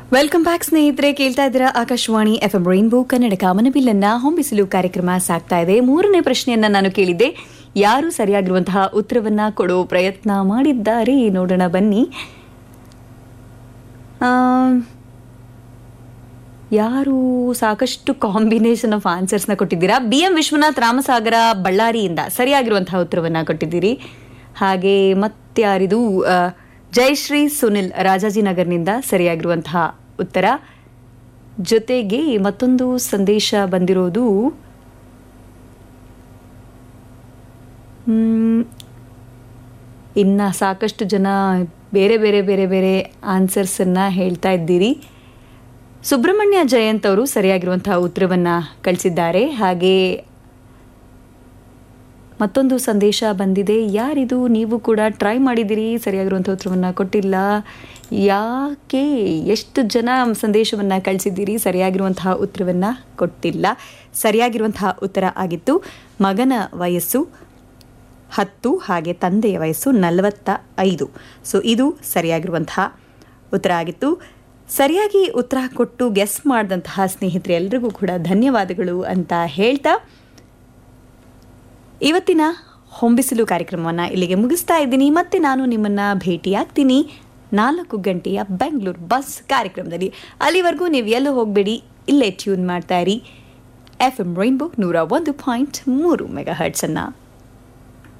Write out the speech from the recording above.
welcome back ಸ್ನೇಹಿತರೆ ಕೇಳ್ತಾ ಇದ್ದೀರಾ Akashvani F M rainbow Kannada ಕಾಮನಬಿಲ್ಲನ್ನ ಹೊಂಬಿಸಲು ಕಾರ್ಯಕ್ರಮ ಸಾಗ್ತಾ ಇದೆ ಮೂರನೇ ಪ್ರಶ್ನೆಯನ್ನ ನಾನು ಕೇಳಿದ್ದೆ ಯಾರು ಸರಿಯಾಗಿರುವಂತಹ ಉತ್ತರವನ್ನ ಕೊಡೋ ಪ್ರಯತ್ನ ಮಾಡಿದ್ದಾರೆ ನೋಡೋಣ ಬನ್ನಿ ಆ, ಯಾರು ಸಾಕಷ್ಟು ಕಾಂಬಿನೇಷನ್ ಆಫ್ ಆನ್ಸರ್ಸ್ನ ಕೊಟ್ಟಿದ್ದೀರಾ ಬಿ ಎಂ ವಿಶ್ವನಾಥ್ ರಾಮಸಾಗರ ಬಳ್ಳಾರಿಯಿಂದ ಸರಿಯಾಗಿರುವಂತಹ ಉತ್ತರವನ್ನ ಕೊಟ್ಟಿದ್ದೀರಿ ಹಾಗೆ ಮತ್ಯಾರಿದು ಆ, ಜಯಶ್ರೀ ಸುನಿಲ್ ರಾಜಾಜಿನಗರ್ನಿಂದ ಸರಿಯಾಗಿರುವಂತಹ ಉತ್ತರ ಜೊತೆಗೆ ಮತ್ತೊಂದು ಸಂದೇಶ ಬಂದಿರೋದು ಮ್, ಇನ್ನ ಸಾಕಷ್ಟು ಜನ ಬೇರೆ ಬೇರೆ ಬೇರೆ ಬೇರೆ ಆನ್ಸರ್ಸನ್ನು ಹೇಳ್ತಾ ಇದ್ದೀರಿ ಸುಬ್ರಹ್ಮಣ್ಯ ಜಯಂತ್ ಅವರು ಸರಿಯಾಗಿರುವಂತಹ ಉತ್ತರವನ್ನು ಕಳಿಸಿದ್ದಾರೆ ಹಾಗೆ ಮತ್ತೊಂದು ಸಂದೇಶ ಬಂದಿದೆ ಯಾರಿದು ನೀವು ಕೂಡ ಟ್ರೈ ಮಾಡಿದ್ದೀರಿ ಸರಿಯಾಗಿರುವಂಥ ಉತ್ತರವನ್ನು ಕೊಟ್ಟಿಲ್ಲ ಯಾಕೆ ಎಷ್ಟು ಜನ ಸಂದೇಶವನ್ನು ಕಳಿಸಿದ್ದೀರಿ ಸರಿಯಾಗಿರುವಂತಹ ಉತ್ತರವನ್ನು ಕೊಟ್ಟಿಲ್ಲ ಸರಿಯಾಗಿರುವಂತಹ ಉತ್ತರ ಆಗಿತ್ತು ಮಗನ ವಯಸ್ಸು ಹತ್ತು ಹಾಗೆ ತಂದೆಯ ವಯಸ್ಸು ನಲವತ್ತ ಐದು ಸೊ ಇದು ಸರಿಯಾಗಿರುವಂತಹ ಉತ್ತರ ಆಗಿತ್ತು ಸರಿಯಾಗಿ ಉತ್ತರ ಕೊಟ್ಟು ಗೆಸ್ ಮಾಡಿದಂತಹ ಸ್ನೇಹಿತರೆ ಎಲ್ರಿಗೂ ಕೂಡ ಧನ್ಯವಾದಗಳು ಅಂತ ಹೇಳ್ತಾ ಇವತ್ತಿನ ಹೊಂಬಿಸಿಲು ಕಾರ್ಯಕ್ರಮವನ್ನು ಇಲ್ಲಿಗೆ ಮುಗಿಸ್ತಾ ಇದ್ದೀನಿ ಮತ್ತೆ ನಾನು ನಿಮ್ಮನ್ನ ಭೇಟಿಯಾಗ್ತೀನಿ ನಾಲ್ಕು ಗಂಟೆಯ ಬೆಂಗಳೂರು ಬಸ್ ಕಾರ್ಯಕ್ರಮದಲ್ಲಿ ಅಲ್ಲಿವರೆಗೂ ನೀವು ಎಲ್ಲೂ ಹೋಗಬೇಡಿ ಇಲ್ಲೇ ಟ್ಯೂನ್ ಮಾಡ್ತಾ ಇರಿ ಎಫ್ ಎಂ ರೈನ್ಬೋ ನೂರ ಒಂದು ಪಾಯಿಂಟ್ ಮೂರು ಮೆಗಾ ಹರ್ಟ್ಸನ್ನು